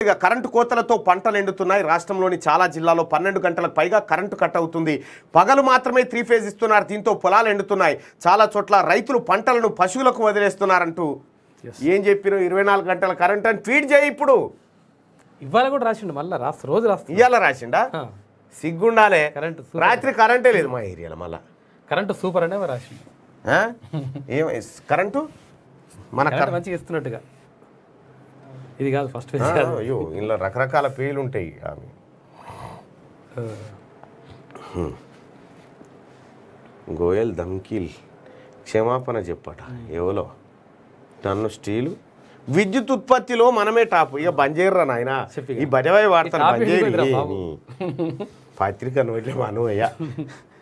పూర్తిగా కరెంటు కోతలతో పంటలు ఎండుతున్నాయి రాష్ట్రంలోని చాలా జిల్లాలో పన్నెండు గంటలకు పైగా కరెంటు కట్ అవుతుంది పగలు మాత్రమే త్రీ ఫేజ్ ఇస్తున్నారు దీంతో పొలాలు ఎండుతున్నాయి చాలా చోట్ల రైతులు పంటలను పశువులకు వదిలేస్తున్నారంటూ ఏం చెప్పిన ఇరవై నాలుగు గంటల కరెంట్ అని ట్వీట్ చేయి ఇప్పుడు ఇవాళ కూడా రాసిండు మళ్ళీ రాస్తా రోజు రాస్తా ఇవాళ రాసిండా సిగ్గుండాలే కరెంటు రాత్రి కరెంటే లేదు మా ఏరియాలో మళ్ళా కరెంటు సూపర్ అనే రాసిండు ఆ? ఏం కరెంటు మన కరెంట్ మంచిగా ఇస్తున్నట్టుగా ఇది కాదు ఫస్ట్ ఆ, అయ్యో ఇందులో రకరకాల పేర్లు ఉంటాయి ఆమె గోయల్ ధమ్కీల్ క్షమాపణ చెప్పట ఎవలో టన్ను స్టీలు విద్యుత్ ఉత్పత్తిలో మనమే టాప్ ఇక బంద్ చేయర్రా నాయన చెప్పు ఇక. ఈ బజవాయి వార్తలు ఈ బంద్ టాపిక్ చేయరు ఇదిరా ఏ బాబు. నీ పత్రిక నువ్వు మనం అయ్యా